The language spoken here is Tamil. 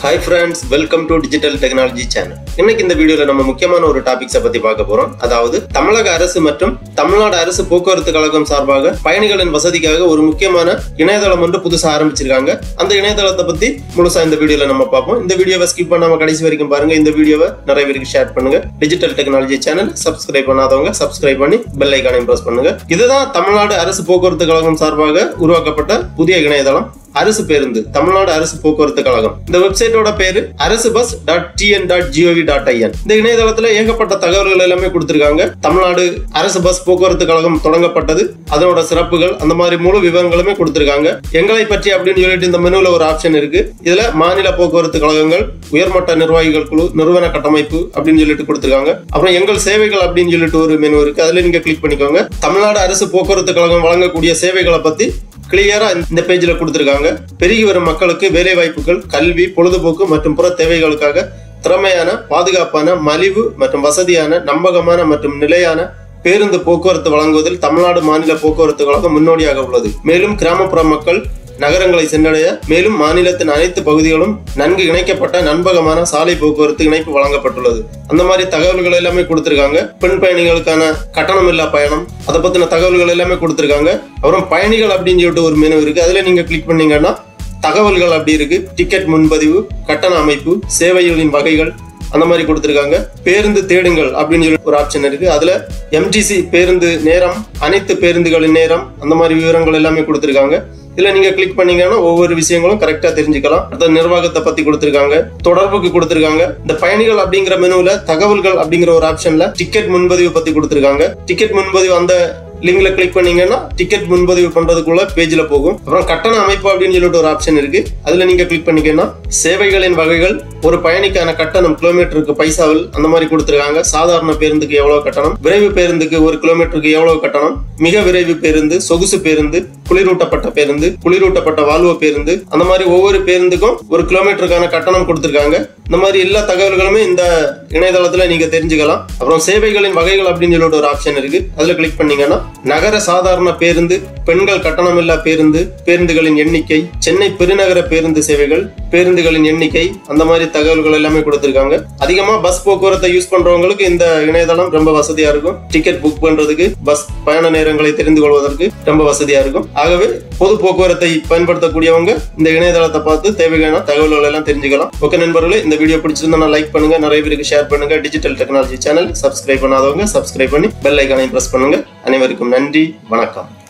hi friends welcome to digital technology channel இன்னைக்கு இந்த வீடியோல நம்ம முக்கியமான ஒரு டாபிக்ஸை பத்தி பார்க்க போறோம் அதாவது தமிழக அரசு மற்றும் தமிழ்நாடு அரசு போக்குவரத்து கழகம் சார்பாக பயணிகளின் வசதிக்காக ஒரு முக்கியமான இணையதளம் ஒன்று புதுசா ஆரம்பிச்சிருக்காங்க அந்த இணையதளத்தை பத்தி முழுசா இந்த வீடியோல நம்ம பார்ப்போம் இந்த வீடியோவை ஸ்கிப் பண்ணாம கடைசி வரைக்கும் பாருங்க இந்த வீடியோவை நிறைய பேருக்கு ஷேர் பண்ணுங்க டிஜிட்டல் டெக்னாலஜி சேனல் சப்ஸ்கிரைப் பண்ணாதவங்க சப்ஸ்கிரைப் பண்ணி பெல் ஐக்கானையும் பிரஸ் பண்ணுங்க இதுதான் தமிழ்நாடு அரசு போக்குவரத்து கழகம் சார்பாக உருவாக்கப்பட்ட புதிய இணையதளம் அரசு பேருந்து தமிழ்நாடு அரசு போக்குவரத்து கழகம் இந்த வெப்சைட்டோட பேரு அரசு bus dot TN dot GOV dot IN இந்த இணையதளத்துல ஏகப்பட்ட தகவல்கள் எல்லாமே கொடுத்திருக்காங்க தமிழ்நாடு அரசு பஸ் போக்குவரத்து கழகம் தொடங்கப்பட்டது அதனோட சிறப்புகள் அந்த மாதிரி முழு விவரங்களுமே கொடுத்திருக்காங்க எங்களை பற்றி அப்படின்னு சொல்லிட்டு இந்த மெனுல ஒரு ஆப்ஷன் இருக்கு இதுல மாநில போக்குவரத்து கழகங்கள் உயர்மட்ட நிர்வாகிகள் குழு நிறுவன கட்டமைப்பு அப்படின்னு சொல்லிட்டு கொடுத்திருக்காங்க அப்புறம் எங்கள் சேவைகள் அப்படின்னு சொல்லிட்டு ஒரு மெனு இருக்கு அதுல நீங்க கிளிக் பண்ணிக்கோங்க தமிழ்நாடு அரசு போக்குவரத்து கழகம் வழங்கக்கூடிய சேவைகளை பத்தி கிளியரா இந்த பேஜ்ல கொடுத்திருக்காங்க பெருகி வரும் மக்களுக்கு வேலை வாய்ப்புகள் கல்வி பொழுதுபோக்கு மற்றும் புற தேவைகளுக்காக திறமையான பாதுகாப்பான மலிவு மற்றும் வசதியான நம்பகமான மற்றும் நிலையான பேருந்து போக்குவரத்து வழங்குவதில் தமிழ்நாடு மாநில போக்குவரத்து கழகம் முன்னோடியாக உள்ளது மேலும் கிராமப்புற மக்கள் நகரங்களை சென்றடைய மேலும் மாநிலத்தின் அனைத்து பகுதிகளும் நன்கு இணைக்கப்பட்ட நண்பகமான சாலை போக்குவரத்து இணைப்பு வழங்கப்பட்டுள்ளது அந்த மாதிரி தகவல்கள் எல்லாமே கொடுத்திருக்காங்க பெண் பயணிகளுக்கான கட்டணம் இல்லா பயணம் அதை பத்தின தகவல்கள் எல்லாமே கொடுத்திருக்காங்க அப்புறம் பயணிகள் அப்படின்னு சொல்லிட்டு ஒரு மெனு இருக்கு அதுல நீங்க கிளிக் பண்ணீங்கன்னா தகவல்கள் அப்படி இருக்கு டிக்கெட் முன்பதிவு கட்டண அமைப்பு சேவைகளின் வகைகள் அந்த மாதிரி கொடுத்துருக்காங்க பேருந்து தேடுங்கள் அப்படின்னு சொல்லி ஒரு ஆப்ஷன் இருக்கு அதுல எம்டிசி பேருந்து நேரம் அனைத்து பேருந்துகளின் நேரம் அந்த மாதிரி விவரங்கள் எல்லாமே கொடுத்துருக்காங்க இதுல நீங்க கிளிக் பண்ணீங்கன்னா ஒவ்வொரு விஷயங்களும் கரெக்டா தெரிஞ்சுக்கலாம் அடுத்த நிர்வாகத்தை பத்தி கொடுத்திருக்காங்க தொடர்புக்கு கொடுத்திருக்காங்க இந்த பயணிகள் அப்படிங்கிற மெனுல தகவல்கள் அப்படிங்கிற ஒரு ஆப்ஷன்ல டிக்கெட் முன்பதிவு பத்தி கொடுத்திருக்காங்க டிக்கெட் முன்பதிவு அந்த லிங்க்ல கிளிக் பண்ணீங்கன்னா டிக்கெட் முன்பதிவு பண்றதுக்குள்ள பேஜ்ல போகும் அப்புறம் கட்டண அமைப்பு அப்படின்னு சொல்லிட்டு ஒரு ஆப்ஷன் இருக்கு அதுல நீங்க கிளிக் பண்ணிக்கன்னா சேவைகளின் வகைகள் ஒரு பயணிக்கான கட்டணம் கிலோமீட்டருக்கு பைசாவில் அந்த மாதிரி கொடுத்துருக்காங்க சாதாரண பேருந்துக்கு எவ்வளவு கட்டணம் விரைவு பேருந்துக்கு ஒரு கிலோமீட்டருக்கு எவ்வளவு கட்டணம் மிக விரைவு பேருந்து சொகுசு பேருந்து குளிரூட்டப்பட்ட பேருந்து குளிரூட்டப்பட்ட வால்வோ பேருந்து அந்த மாதிரி ஒவ்வொரு பேருந்துக்கும் ஒரு கிலோமீட்டருக்கான கட்டணம் கொடுத்துருக்காங்க இந்த மாதிரி எல்லா தகவல்களுமே இந்த இணையதளத்துல நீங்க தெரிஞ்சுக்கலாம் அப்புறம் சேவைகளின் வகைகள் அப்படின்னு சொல்லிட்டு ஒரு ஆப்ஷன் இருக்கு அதுல கிளிக் பண்ணீங்கன்னா நகர சாதாரண பேருந்து பெண்கள் கட்டணமில்லா பேருந்து பேருந்துகளின் எண்ணிக்கை சென்னை பெருநகர பேருந்து சேவைகள் பேருந்துகளின் எண்ணிக்கை அந்த மாதிரி தகவல்கள் எல்லாமே கொடுத்திருக்காங்க அதிகமா பஸ் போக்குவரத்தை யூஸ் பண்றவங்களுக்கு இந்த இணையதளம் ரொம்ப வசதியா இருக்கும் டிக்கெட் புக் பண்றதுக்கு பஸ் பயண நேரங்களை தெரிந்து கொள்வதற்கு ரொம்ப வசதியா இருக்கும் ஆகவே பொது போக்குவரத்தை பயன்படுத்தக்கூடியவங்க இந்த இணையதளத்தை பார்த்து தேவையான தகவல்கள் எல்லாம் தெரிஞ்சுக்கலாம் ஓகே நண்பர்களே இந்த வீடியோ பிடிச்சிருந்தா லைக் பண்ணுங்க நிறைய பேருக்கு ஷேர் பண்ணுங்க டிஜிட்டல் டெக்னாலஜி சேனல் சப்ஸ்கிரைப் பண்ணாதவங்க சப்ஸ்கிரைப் பண்ணி பெல் ஐக்கானையும் பிரஸ் பண்ணுங்க அனைவருக்கும் நன்றி வணக்கம்